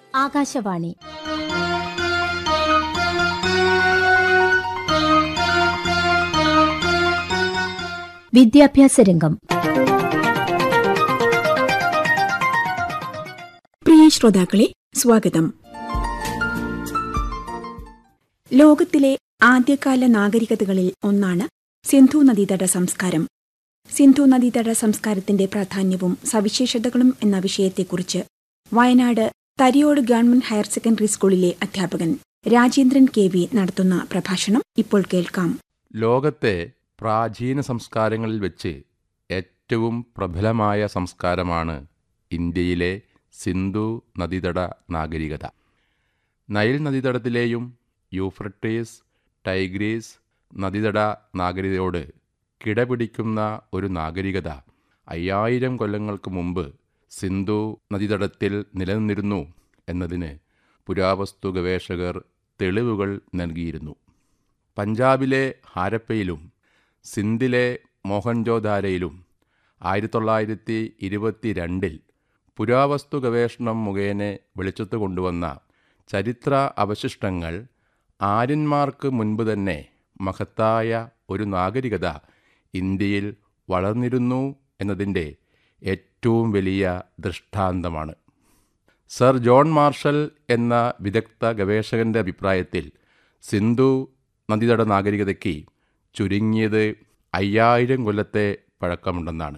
ആകാശവാണി വിദ്യാഭ്യാസ രംഗം പ്രിയ ശ്രോതാക്കളെ സ്വാഗതം ലോകത്തിലെ ആദ്യകാല നാഗരികതകളിൽ ഒന്നാണ് സിന്ധു നദീതട സംസ്കാരം സിന്ധു നദീതട സംസ്കാരത്തിന്റെ പ്രാധാന്യവും സവിശേഷതകളും എന്ന വിഷയത്തെക്കുറിച്ച് Wayanad Thariyode government higher secondary സ്കൂളിലെ അധ്യാപകൻ രാജേന്ദ്രൻ കെ വി നടത്തുന്ന പ്രഭാഷണം ഇപ്പോൾ കേൾക്കാം ലോകത്തെ പ്രാചീന സംസ്കാരങ്ങളിൽ വെച്ച് ഏറ്റവും പ്രബലമായ സംസ്കാരമാണ് ഇന്ത്യയിലെ സിന്ധു നദീതട നാഗരികത നൈൽ നദീതടത്തിലെയും യൂഫ്രട്ടീസ് ടൈഗ്രീസ് നദീതട നാഗരികതയോട് കിടപിടിക്കുന്ന ഒരു നാഗരികത അയ്യായിരം കൊല്ലങ്ങൾക്ക് മുമ്പ് സിന്ധു നദീതടത്തിൽ നിലനിന്നിരുന്നു എന്നതിന് പുരാവസ്തു ഗവേഷകർ തെളിവുകൾ നൽകിയിരുന്നു പഞ്ചാബിലെ ഹാരപ്പയിലും സിന്ധിലെ മോഹൻജോദാരയിലും ആയിരത്തി തൊള്ളായിരത്തി ഇരുപത്തി രണ്ടിൽ പുരാവസ്തു ഗവേഷണം മുഖേന വെളിച്ചത്ത് കൊണ്ടുവന്ന ചരിത്ര അവശിഷ്ടങ്ങൾ ആര്യന്മാർക്ക് മുൻപ് തന്നെ മഹത്തായ ഒരു നാഗരികത ഇന്ത്യയിൽ വളർന്നിരുന്നു എന്നതിൻ്റെ ഏറ്റവും വലിയ ദൃഷ്ടാന്തമാണ് സർ ജോൺ മാർഷൽ എന്ന വിദഗ്ധ ഗവേഷകന്റെ അഭിപ്രായത്തിൽ സിന്ധു നദീതട നാഗരികതയ്ക്ക് ചുരുങ്ങിയത് അയ്യായിരം കൊല്ലത്തെ പഴക്കമുണ്ടെന്നാണ്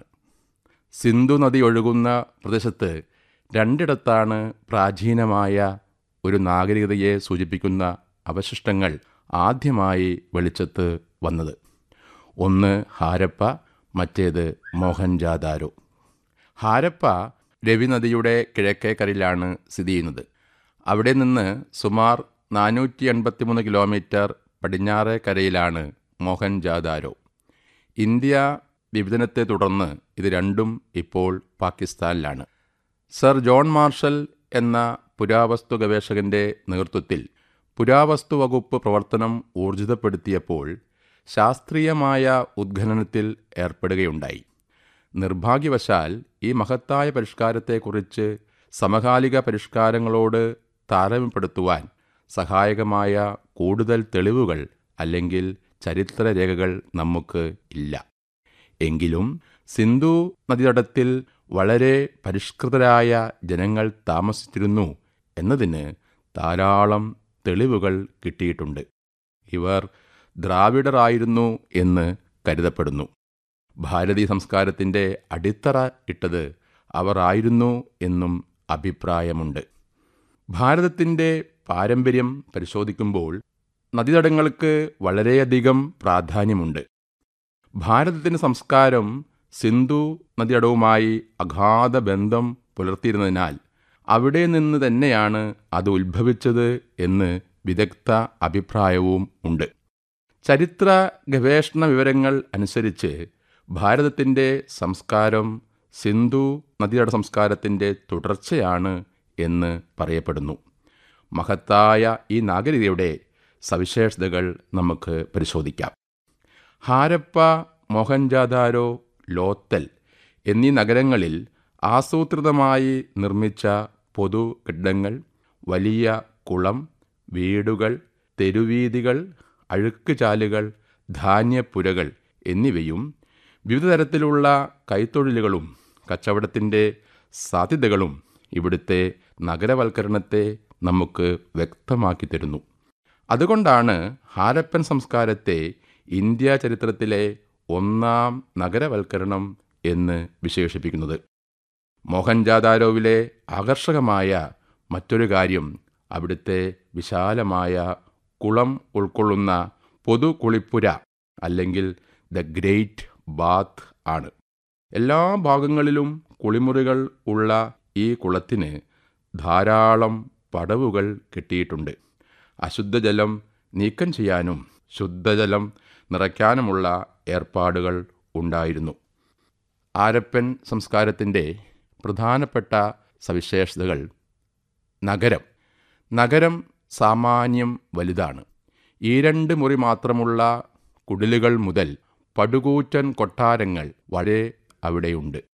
സിന്ധു നദി ഒഴുകുന്ന പ്രദേശത്ത് രണ്ടിടത്താണ് പ്രാചീനമായ ഒരു നാഗരികതയെ സൂചിപ്പിക്കുന്ന അവശിഷ്ടങ്ങൾ ആദ്യമായി വെളിച്ചത്ത് വന്നത് ഒന്ന് ഹാരപ്പ മറ്റേത് മോഹൻജാദാരോ ഹാരപ്പ രവി നദിയുടെ കിഴക്കേക്കരയിലാണ് സ്ഥിതി ചെയ്യുന്നത് അവിടെ നിന്ന് സുമാർ നാനൂറ്റി എൺപത്തിമൂന്ന് കിലോമീറ്റർ പടിഞ്ഞാറേ കരയിലാണ് മോഹൻജാദാരോ ഇന്ത്യ വിഭജനത്തെ തുടർന്ന് ഇത് രണ്ടും ഇപ്പോൾ പാകിസ്ഥാനിലാണ് സർ ജോൺ മാർഷൽ എന്ന പുരാവസ്തു ഗവേഷകന്റെ നേതൃത്വത്തിൽ പുരാവസ്തു വകുപ്പ് പ്രവർത്തനം ഊർജിതപ്പെടുത്തിയപ്പോൾ ശാസ്ത്രീയമായ ഉദ്ഖനനത്തിൽ ഏർപ്പെടുകയുണ്ടായി നിർഭാഗ്യവശാൽ ഈ മഹത്തായ പരിഷ്കാരത്തെക്കുറിച്ച് സമകാലിക പരിഷ്കാരങ്ങളോട് താരതമ്യപ്പെടുത്തുവാൻ സഹായകമായ കൂടുതൽ തെളിവുകൾ അല്ലെങ്കിൽ ചരിത്രരേഖകൾ നമുക്ക് ഇല്ല എങ്കിലും സിന്ധു നദീതടത്തിൽ വളരെ പരിഷ്കൃതരായ ജനങ്ങൾ താമസിച്ചിരുന്നു എന്നതിന് ധാരാളം തെളിവുകൾ കിട്ടിയിട്ടുണ്ട് ഇവർ ദ്രാവിഡറായിരുന്നു എന്ന് കരുതപ്പെടുന്നു ഭാരതീയ സംസ്കാരത്തിൻ്റെ അടിത്തറ ഇട്ടത് അവർ ആയിരുന്നു എന്നും അഭിപ്രായമുണ്ട് ഭാരതത്തിൻ്റെ പാരമ്പര്യം പരിശോധിക്കുമ്പോൾ നദീതടങ്ങൾക്ക് വളരെയധികം പ്രാധാന്യമുണ്ട് ഭാരതത്തിൻ്റെ സംസ്കാരം സിന്ധു നദിയടവുമായി അഗാധ ബന്ധം പുലർത്തിയിരുന്നതിനാൽ അവിടെ നിന്ന് തന്നെയാണ് അത് ഉത്ഭവിച്ചത് എന്ന് വിദഗ്ധ അഭിപ്രായവും ഉണ്ട് ചരിത്ര ഗവേഷണ വിവരങ്ങൾ അനുസരിച്ച് ഭാരതത്തിൻ്റെ സംസ്കാരം സിന്ധു നദിയുടെ സംസ്കാരത്തിൻ്റെ തുടർച്ചയാണ് എന്ന് പറയപ്പെടുന്നു മഹത്തായ ഈ നാഗരികതയുടെ സവിശേഷതകൾ നമുക്ക് പരിശോധിക്കാം ഹാരപ്പ മോഹൻജാദാരോ ലോത്തൽ എന്നീ നഗരങ്ങളിൽ ആസൂത്രിതമായി നിർമ്മിച്ച പൊതു കെട്ടിടങ്ങൾ വലിയ കുളം വീടുകൾ തെരുവീതികൾ അഴുക്കുചാലുകൾ ധാന്യപ്പുരകൾ എന്നിവയും വിവിധ തരത്തിലുള്ള കൈത്തൊഴിലുകളും കച്ചവടത്തിൻ്റെ സാധ്യതകളും ഇവിടുത്തെ നഗരവൽക്കരണത്തെ നമുക്ക് വ്യക്തമാക്കി തരുന്നു അതുകൊണ്ടാണ് ഹാരപ്പൻ സംസ്കാരത്തെ ഇന്ത്യ ചരിത്രത്തിലെ ഒന്നാം നഗരവൽക്കരണം എന്ന് വിശേഷിപ്പിക്കുന്നത് മോഹൻജാദാരോവിലെ ആകർഷകമായ മറ്റൊരു കാര്യം അവിടുത്തെ വിശാലമായ കുളം ഉൾക്കൊള്ളുന്ന പൊതു കുളിപ്പുര അല്ലെങ്കിൽ ദ ഗ്രേറ്റ് ബാത്ത് ആണ് എല്ലാ ഭാഗങ്ങളിലും കുളിമുറികൾ ഉള്ള ഈ കുളത്തിന് ധാരാളം പടവുകൾ കെട്ടിയിട്ടുണ്ട് അശുദ്ധജലം നീക്കം ചെയ്യാനും ശുദ്ധജലം നിറയ്ക്കാനുമുള്ള ഏർപ്പാടുകൾ ഉണ്ടായിരുന്നു ആരപ്പൻ സംസ്കാരത്തിൻ്റെ പ്രധാനപ്പെട്ട സവിശേഷതകൾ നഗരം നഗരം സാമാന്യം വലുതാണ് ഈ രണ്ട് മുറി മാത്രമുള്ള കുടിലുകൾ മുതൽ പടുകൂറ്റൻ കൊട്ടാരങ്ങൾ വരെ അവിടെയുണ്ട്